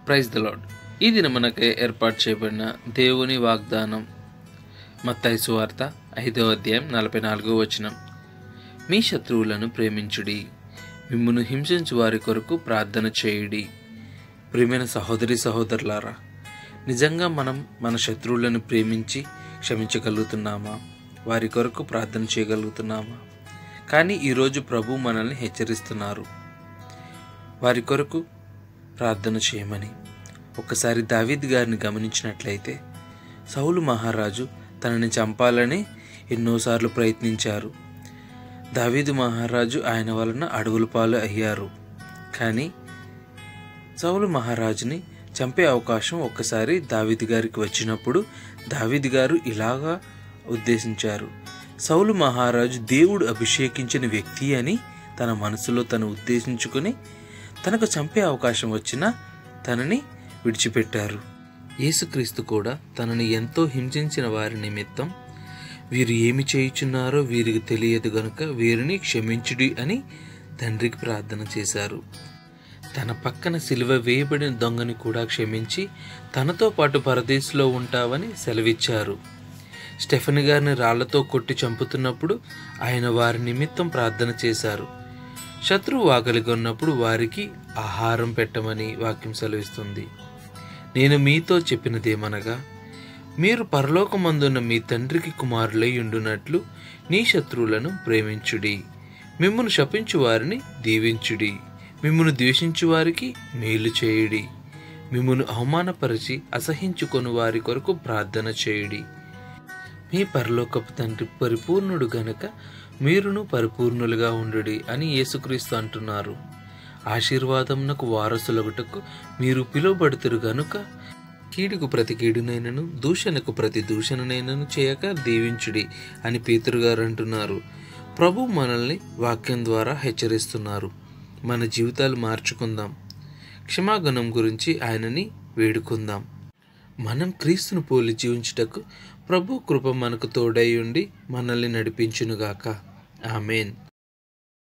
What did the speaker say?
praise the lord ఈ దిన మనకే ఏర్పాటు చేయబడిన దేవుని వాగ్దానం మత్తయి సువార్త ఐదవ అధ్యాయం నలభై నాలుగో వచనం మీ శత్రువులను ప్రేమించుడి మిమ్మును హింసించు వారి కొరకు ప్రార్థన చేయుడి ప్రియమైన సహోదరి సహోదరులారా నిజంగా మనం మన శత్రువులను ప్రేమించి క్షమించగలుగుతున్నామా వారి కొరకు ప్రార్థన చేయగలుగుతున్నామా కానీ ఈరోజు ప్రభు మనల్ని హెచ్చరిస్తున్నారు వారి కొరకు ప్రార్థన చేయమని ఒకసారి దావీద్ గారిని గమనించినట్లయితే సౌలు మహారాజు తనని చంపాలని ఎన్నోసార్లు ప్రయత్నించారు దావీదు మహారాజు ఆయన వలన అడవుల పాలు అయ్యారు కానీ సౌలు మహారాజుని చంపే అవకాశం ఒక్కసారి దావీద్ గారికి వచ్చినప్పుడు దావీద్ గారు ఇలాగా ఉద్దేశించారు సౌలు మహారాజు దేవుడు అభిషేకించిన వ్యక్తి అని తన మనసులో తను ఉద్దేశించుకుని తనకు చంపే అవకాశం వచ్చినా తనని విడిచిపెట్టారు యేసుక్రీస్తు కూడా తనని ఎంతో హింసించిన వారి నిమిత్తం వీరు ఏమి చేయుచున్నారో వీరికి తెలియదు గనుక వీరిని క్షమించుడి అని తండ్రికి ప్రార్థన చేశారు తన పక్కన సిలువ వేయబడిన దొంగని కూడా క్షమించి తనతో పాటు పరదేశంలో ఉంటావని సెలవిచ్చారు స్టెఫెన్ గారిని రాళ్లతో కొట్టి చంపుతున్నప్పుడు ఆయన వారి నిమిత్తం ప్రార్థన చేశారు శత్రువు ఆకలిగొన్నప్పుడు వారికి ఆహారం పెట్టమని వాక్యం సెలవిస్తుంది నేను మీతో చెప్పినదేమనగా మీరు పరలోకమందున్న మీ తండ్రికి కుమారులై ఉండునట్లు నీ శత్రువులను ప్రేమించుడి మిమ్మను శపించు వారిని దీవించుడి మిమ్మను ద్వేషించు వారికి మేలు చేయుడి మిమ్మను అవమానపరిచి అసహించుకొని వారి కొరకు ప్రార్థన చేయుడి మీ పరలోకపు తండ్రి పరిపూర్ణుడు గనక మీరును పరిపూర్ణులుగా ఉండుడి అని యేసుక్రీస్తు అంటున్నారు ఆశీర్వాదమునకు వారసులగుటకు మీరు పిలువబడుతురు గనుక కీడుకు ప్రతి కీడునైనను దూషణకు ప్రతి దూషణనైనను చేయక దీవించుడి అని పేతురు గారు అంటున్నారు ప్రభు మనల్ని వాక్యం ద్వారా హెచ్చరిస్తున్నారు మన జీవితాలు మార్చుకుందాం క్షమాగుణం గురించి ఆయనని వేడుకుందాం మనం క్రీస్తును పోలి జీవించుటకు ప్రభు కృప మనకు తోడై ఉండి మనల్ని నడిపించునుగాక ఆమెన్